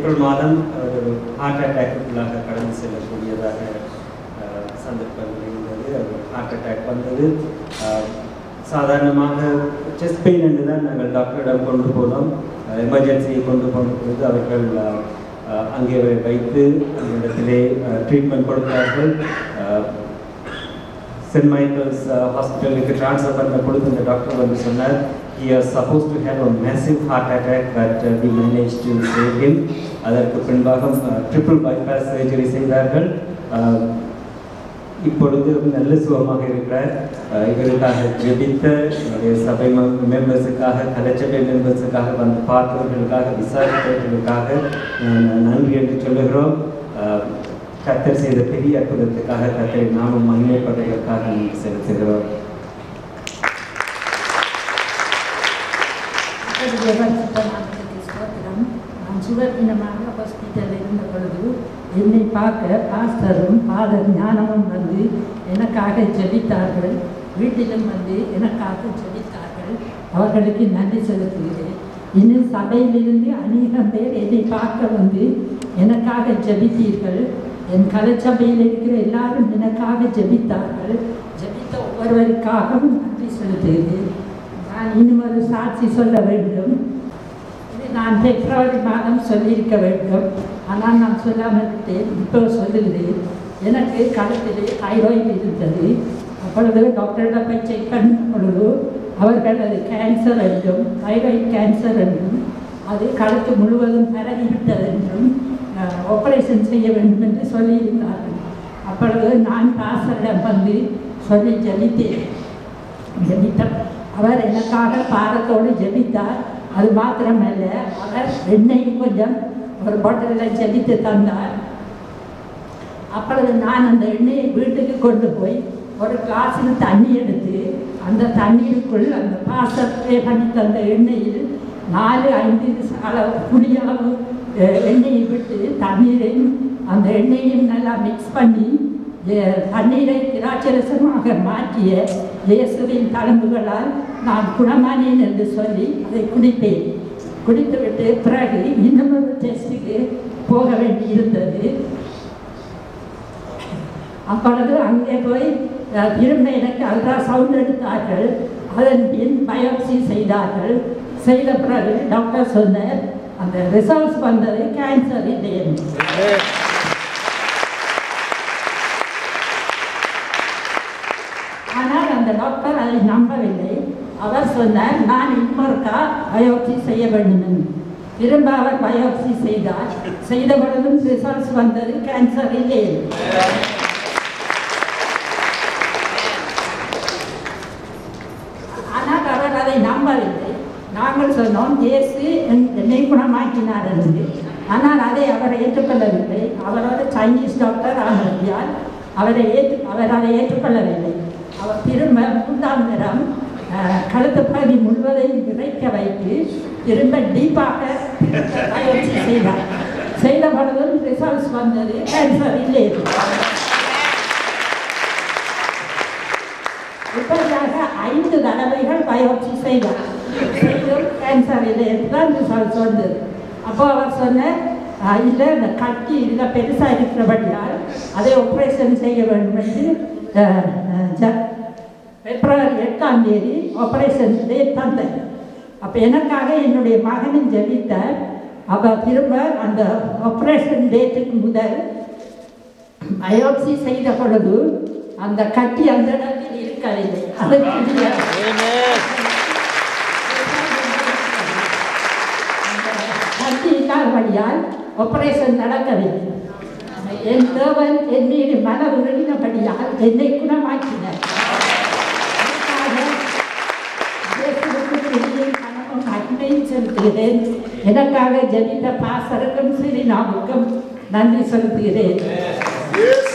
April மாதம் ஒரு heart அட்டாக்குள்ளாக கடந்து செல்லக்கூடியதாக அஹ், சந்தர்ப்பங்கள் இருந்தது அது ஹார்ட் அட்டாக் வந்தது அஹ், சாதாரணமாக செஸ்ட் பெயின் என்று தான் நாங்கள் டாக்டரிடம் கொண்டு போனோம் எமர்ஜென்சியை கொண்டு போன பொழுது அவர்கள் அஹ், அஹ், அங்கே வைத்து அந்த இடத்திலே ட்ரீட்மெண்ட் கொடுத்தார்கள் அஹ், சென்ட் மைக்கேல்ஸ் ஹாஸ்பிட்டலுக்கு ட்ரான்ஸ்ஃபர் பண்ண பொழுது இந்த டாக்டர் வந்து சொன்னார் he was supposed to have a massive heart attack but uh, we managed to save him அதற்கு பின்பாக ட்ரிபிள் பைபாஸ் சர்ஜரி செய்தார்கள் அஹ், இப்பொழுது நல்ல சுகமாக இருக்கிறார் அஹ், இவருக்காக ஜெபித்த என்னுடைய சபை மெம்பர்ஸுக்காக கலைச்சபை மெம்பர்ஸுக்காக வந்து பார்த்தவர்களுக்காக விசாரித்தவர்களுக்காக நான் நன்றி என்று சொல்லுகிறோம் அஹ், கர்த்தர் செய்த பெரிய அற்புதத்துக்காக கர்த்தரை நாமும் மகிமைப்படுவதற்காக நன்றி செலுத்துகிறோம் ஸ்தோத்திரம் நான் சுகவீனமாக ஹாஸ்பிட்டலில் இருந்த பொழுது என்னை பார்க்க பாஸ்டரும் ஃபாதர் ஞானமும் வந்து எனக்காக ஜெபித்தார்கள் வீட்டிலும் வந்து எனக்காக ஜெபித்தார்கள் அவர்களுக்கு நன்றி செலுத்துகிறேன் இன்னும் சபையிலிருந்து அநேகம் பேர் என்னை பார்க்க வந்து எனக்காக ஜெபித்தீர்கள் என் கலைச்சபையில் இருக்கிற எல்லாரும் எனக்காக ஜெபித்தார்கள் ஜெபித்த ஒவ்வொருவருக்காகவும் நன்றி செலுத்துகிறேன் நான் இன்னும் ஒரு சாட்சி சொல்ல வேண்டும் இது நான் பிப்ரவரி மாதம் சொல்லியிருக்க வேண்டும் ஆனால் நான் சொல்லாமல் விட்டேன் இப்போ சொல்லுகிறேன் எனக்கு கழுத்திலே தைராய்டு இருந்தது அப்பொழுது டாக்டரிடம் போய் செக் பண்ண பொழுது அவர்கள் அது கேன்சர் என்றும் தைராய்டு கேன்சர் என்றும் அது கழுத்து முழுவதும் பரவிவிட்டது என்றும் ஆப்ரேஷன் செய்ய வேண்டும் என்று சொல்லியிருந்தார்கள் அப்பொழுது நான் பாசரிடம் வந்து சொல்லி ஜெபித்தேன் ஜெபித்தார் அவர் எனக்காக பாரத்தோடு ஜெபித்தார் அது மாத்திரமல்ல அவர் எண்ணெய் கொஞ்சம் ஒரு பாட்டிலில் ஜெபித்து தந்தார் அப்பொழுது நான் அந்த எண்ணெயை வீட்டுக்கு கொண்டு போய் ஒரு கிளாஸில் தண்ணி எடுத்து அந்த தண்ணீருக்குள் அந்த பாசத்தை பண்ணி தந்த எண்ணெயில் நாலு ஐந்து அளவு புளியாவு அஹ், எண்ணெயை விட்டு தண்ணீரையும் அந்த எண்ணெயையும் நல்லா மிக்ஸ் பண்ணி அஹ், தண்ணீரை திராட்சரசமாக மாற்றிய இயேசுவின் தழும்புகளால் நான் குணமானேன் என்று சொல்லி அதை குடித்தேன் குடித்துவிட்டு பிறகு இன்னும் ஒரு டெஸ்ட்டுக்கு போக வேண்டி இருந்தது அப்பொழுது அங்கே போய் அஹ், திரும்ப எனக்கு அல்ட்ரா சவுண்ட் எடுத்தார்கள் அதன் பின் பயோப்சி செய்தார்கள் செய்த பிறகு டாக்டர் சொன்னார் அந்த ரிசல்ட்ஸ் வந்தது கேன்சர் இல்லை என்று ஆனால் அந்த டாக்டர் அதை நம்பவில்லை அவர் சொன்னார் நான் இன்னொருக்கா பயோப்சி செய்ய வேண்டும் என்று திரும்ப அவர் பயோப்சி செய்தார் செய்த பொழுதும் ரிசல்ட்ஸ் வந்தது கேன்சர் இல்லை என்று. ஆனால் அவர் அதை நம்பவில்லை நாங்கள் சொன்னோம் இயேசு என்- என்னை குணமாக்கினார் என்று ஆனால் அதை அவர் ஏற்றுக்கொள்ளவில்லை அவரோட சைனீஸ் டாக்டர் ஆனதியால் அவரை ஏற்று அவர் அதை ஏற்றுக்கொள்ளவில்லை அவர் திரும்ப மூன்றாம் நிறம் கழுத்து பகுதி முழுவதையும் விரைக்க வைத்து திரும்ப டீப்பாக பயிற்சி செய்தார் செய்த பொழுதும் ரிசல்ட்ஸ் வந்தது கேன்சர் இல்லை என்று. இப்படியாக ஐந்து தடவைகள் பயோப்சி செய்தார் செய்தும் கேன்சர் இல்லை என்றுதான் ரிசல்ட்ஸ் வந்தது அப்போ அவர் சொன்னார் "ஆஹ், இல்லை இந்த கட்டி இதில் பெருசாக இருக்கிறபடியால் அதை ஆப்ரேஷன் செய்ய வேண்டும் என்று ஆஹ், ஆஹ், ஜ- பிப்ரவரி எட்டாம் தேதி ஆப்ரேஷன் டேட் தந்தேன் அப்போ எனக்காக என்னுடைய மகனும் ஜெபித்தார் அப்போ திரும்ப அந்த ஆப்ரேஷன் டேட்டுக்கு முதல் பயோப்சி செய்த பொழுது அந்த கட்டி அந்த இடத்தில் இருக்கவில்லை அதுக்கு கட்டி இல்லாதபடியால் ஆபரேஷன் நடக்கவில்லை என் தேவன் என் மீது மன உருகினபடியால் என்னை குணமாக்கினார் அதற்காக இயேசுவுக்கு துதியும் கனமும் மகிமையும் செலுத்துகிறேன் எனக்காக ஜெபித்த பாசருக்கும் சிறினாவுக்கும் நன்றி செலுத்துகிறேன் Yes.